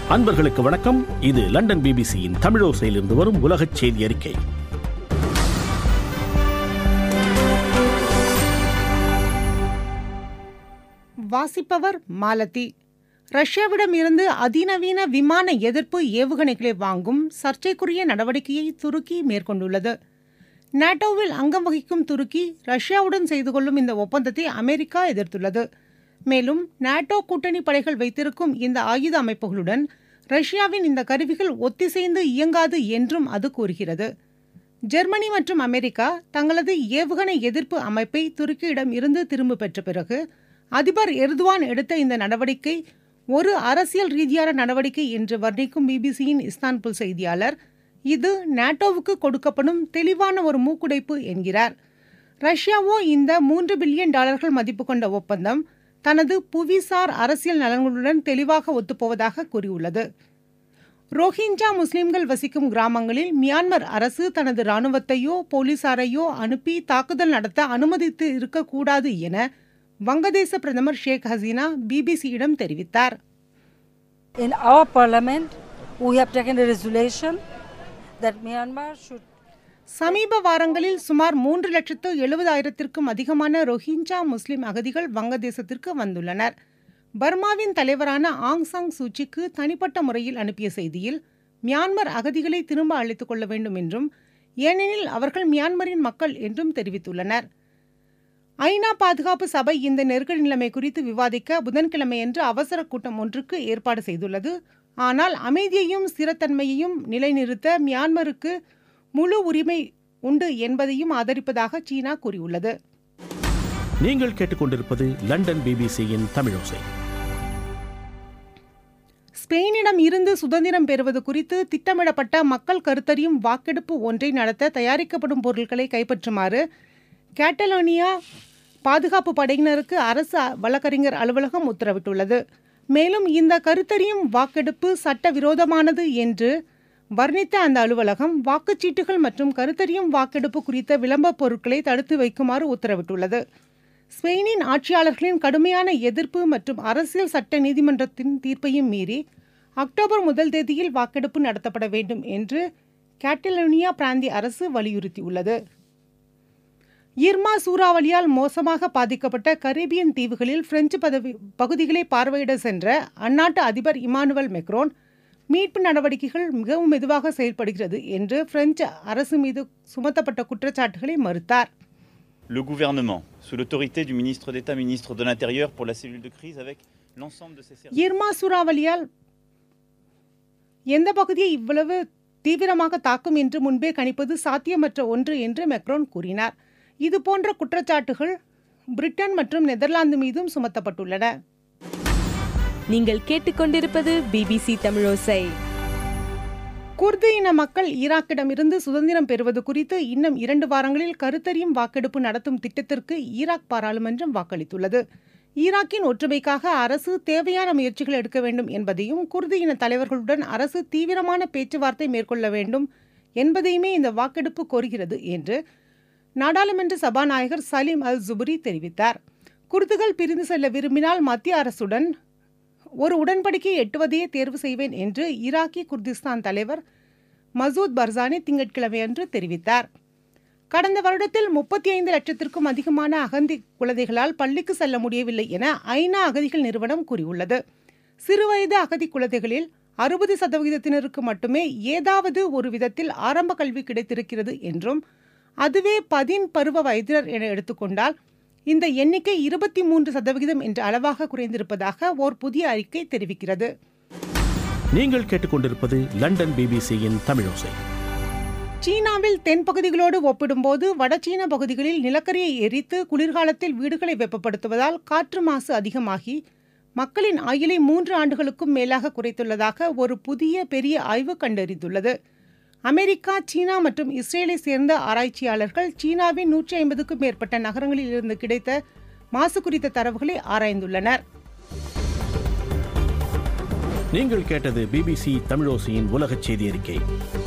அன்பர்களுக்கு வணக்கம் இது லண்டன் பிபிசியின் தமிழோசையிலிருந்து வரும் உலகச் செய்தி அறிக்கை வாசிப்பவர் மாலதி ரஷ்யாவிடம் இருந்து அதிநவீன விமான எதிர்ப்பு ஏவுகணைகளை வாங்கும் சர்ச்சைக்குரிய நடவடிக்கையை துருக்கி மேற்கொண்டுள்ளது நாட்டோவில் அங்கம் வகிக்கும் துருக்கி ரஷ்யாவுடன் செய்து கொள்ளும் இந்த ஒப்பந்தத்தை அமெரிக்கா எதிர்த்துள்ளது மேலும் நாட்டோ கூட்டணி படைகள் வைத்திருக்கும் இந்த ஆயுத அமைப்புகளுடன் ரஷ்யாவின் இந்த கருவிகள் ஒத்திசைந்து இயங்காது என்றும் அது கூறுகிறது ஜெர்மனி மற்றும் அமெரிக்கா தங்களது ஏவுகணை எதிர்ப்பு அமைப்பை துருக்கியிடம் இருந்து திரும்ப பெற்ற பிறகு அதிபர் எர்துவான் எடுத்த இந்த நடவடிக்கை ஒரு அரசியல் ரீதியான நடவடிக்கை என்று வர்ணிக்கும் பிபிசியின் இஸ்தான்புல் செய்தியாளர் இது நாட்டோவுக்கு கொடுக்கப்படும் தெளிவான ஒரு மூக்குடைப்பு என்கிறார் ரஷ்யாவோ இந்த மூன்று பில்லியன் டாலர்கள் மதிப்பு கொண்ட ஒப்பந்தம் தனது புவிசார் அரசியல் நலன்களுடன் தெளிவாக ஒத்துப்போவதாக கூறியுள்ளது ரோஹிஞ்சா முஸ்லிம்கள் வசிக்கும் கிராமங்களில் மியான்மர் அரசு தனது ராணுவத்தையோ போலீசாரையோ அனுப்பி தாக்குதல் நடத்த அனுமதித்து இருக்கக்கூடாது என வங்கதேச பிரதமர் ஷேக் ஹசீனா பிபிசியிடம் தெரிவித்தார் In our parliament, we have taken a resolution that Myanmar should சமீப வாரங்களில் சுமார் மூன்று லட்சத்து எழுபதாயிரத்திற்கும் அதிகமான ரோஹிஞ்சா முஸ்லிம் அகதிகள் வங்கதேசத்திற்கு வந்துள்ளனர் பர்மாவின் தலைவரான ஆங் சாங் சூச்சிக்கு தனிப்பட்ட முறையில் அனுப்பிய செய்தியில் மியான்மர் அகதிகளை திரும்ப அழைத்துக் கொள்ள வேண்டும் என்றும் ஏனெனில் அவர்கள் மியான்மரின் மக்கள் என்றும் தெரிவித்துள்ளனர் ஐநா பாதுகாப்பு சபை இந்த நெருக்கடி நிலைமை குறித்து விவாதிக்க புதன்கிழமையன்று அவசர கூட்டம் ஒன்றுக்கு ஏற்பாடு செய்துள்ளது ஆனால் அமைதியையும் ஸ்திரத்தன்மையையும் நிலைநிறுத்த மியான்மருக்கு முழு உரிமை உண்டு என்பதையும் ஆதரிப்பதாக சீனா கூறியுள்ளது நீங்கள் கேட்டுக்கொண்டிருப்பது லண்டன் பிபிசியின் தமிழோசை ஸ்பெயினிடம் இருந்து சுதந்திரம் பெறுவது குறித்து திட்டமிடப்பட்ட மக்கள் கருத்தறியும் வாக்கெடுப்பு ஒன்றை நடத்த தயாரிக்கப்படும் பொருட்களை கைப்பற்றுமாறு கேட்டலோனியா பாதுகாப்பு படையினருக்கு அரசு வழக்கறிஞர் அலுவலகம் உத்தரவிட்டுள்ளது மேலும் இந்த கருத்தறியும் வாக்கெடுப்பு சட்டவிரோதமானது என்று வர்ணித்த அந்த அலுவலகம் வாக்குச்சீட்டுகள் மற்றும் கருத்தறியும் வாக்கெடுப்பு குறித்த விளம்பர பொருட்களை தடுத்து வைக்குமாறு உத்தரவிட்டுள்ளது ஸ்பெயினின் ஆட்சியாளர்களின் கடுமையான எதிர்ப்பு மற்றும் அரசியல் சட்ட நீதிமன்றத்தின் தீர்ப்பையும் மீறி அக்டோபர் முதல் தேதியில் வாக்கெடுப்பு நடத்தப்பட வேண்டும் என்று கேட்டலோனியா பிராந்திய அரசு வலியுறுத்தியுள்ளது இர்மா சூறாவளியால் மோசமாக பாதிக்கப்பட்ட கரீபியன் தீவுகளில் பிரெஞ்சு பதவி பகுதிகளை பார்வையிட சென்ற அந்நாட்டு அதிபர் இமானுவல் மெக்ரோன் மீட்பு நடவடிக்கைகள் மிகவும் மெதுவாக செயல்படுகிறது என்று பிரெஞ்சு அரசு மீது சுமத்தப்பட்ட குற்றச்சாட்டுகளை மறுத்தார் Le gouvernement, sous l'autorité du ministre d'État, ministre de l'Intérieur pour la cellule de crise, avec l'ensemble de ses services. இர்மா சூறாவளியால் எந்த பகுதியை இவ்வளவு தீவிரமாக தாக்கும் என்று முன்பே கணிப்பது சாத்தியமற்ற ஒன்று என்று மெக்ரோன் கூறினார் இது போன்ற குற்றச்சாட்டுகள் பிரிட்டன் மற்றும் நெதர்லாந்து மீதும் சுமத்தப்பட்டுள்ளன நீங்கள் கேட்டுக்கொண்டிருப்பது பிபிசி தமிழோசை குர்து இன மக்கள் ஈராக்கிடமிருந்து சுதந்திரம் பெறுவது குறித்து இன்னும் இரண்டு வாரங்களில் கருத்தறியும் வாக்கெடுப்பு நடத்தும் திட்டத்திற்கு ஈராக் பாராளுமன்றம் வாக்களித்துள்ளது ஈராக்கின் ஒற்றுமைக்காக அரசு தேவையான முயற்சிகள் எடுக்க வேண்டும் என்பதையும் குர்து இன தலைவர்களுடன் அரசு தீவிரமான பேச்சுவார்த்தை மேற்கொள்ள வேண்டும் என்பதையுமே இந்த வாக்கெடுப்பு கோருகிறது என்று நாடாளுமன்ற சபாநாயகர் சலீம் அல் ஜுபுரி தெரிவித்தார் குர்துகள் பிரிந்து செல்ல விரும்பினால் மத்திய அரசுடன் ஒரு உடன்படிக்கையை எட்டுவதையே தேர்வு செய்வேன் என்று ஈராக்கி குர்திஸ்தான் தலைவர் மசூத் பர்சானி திங்கட்கிழமையன்று தெரிவித்தார் கடந்த வருடத்தில் முப்பத்தி ஐந்து லட்சத்திற்கும் அதிகமான அகந்தி குழந்தைகளால் பள்ளிக்கு செல்ல முடியவில்லை என ஐநா அகதிகள் நிறுவனம் கூறியுள்ளது சிறுவயது அகதி குழந்தைகளில் அறுபது சதவிகிதத்தினருக்கு மட்டுமே ஏதாவது ஒரு விதத்தில் ஆரம்ப கல்வி கிடைத்திருக்கிறது என்றும் அதுவே பதின் பருவ வயதினர் என எடுத்துக்கொண்டால் இந்த எண்ணிக்கை இருபத்தி மூன்று சதவிகிதம் என்ற அளவாக குறைந்திருப்பதாக ஓர் புதிய அறிக்கை தெரிவிக்கிறது நீங்கள் கேட்டுக்கொண்டிருப்பது லண்டன் பிபிசியின் தமிழோசை சீனாவில் தென்பகுதிகளோடு ஒப்பிடும்போது வடசீன பகுதிகளில் நிலக்கரியை எரித்து குளிர்காலத்தில் வீடுகளை வெப்பப்படுத்துவதால் காற்று மாசு அதிகமாகி மக்களின் ஆயுளை மூன்று ஆண்டுகளுக்கும் மேலாக குறைத்துள்ளதாக ஒரு புதிய பெரிய ஆய்வு கண்டறிந்துள்ளது அமெரிக்கா சீனா மற்றும் இஸ்ரேலை சேர்ந்த ஆராய்ச்சியாளர்கள் சீனாவின் நூற்றி ஐம்பதுக்கும் மேற்பட்ட நகரங்களில் இருந்து கிடைத்த மாசு குறித்த தரவுகளை ஆராய்ந்துள்ளனர் நீங்கள் கேட்டது பிபிசி தமிழோசையின் உலகச் செய்தி அறிக்கை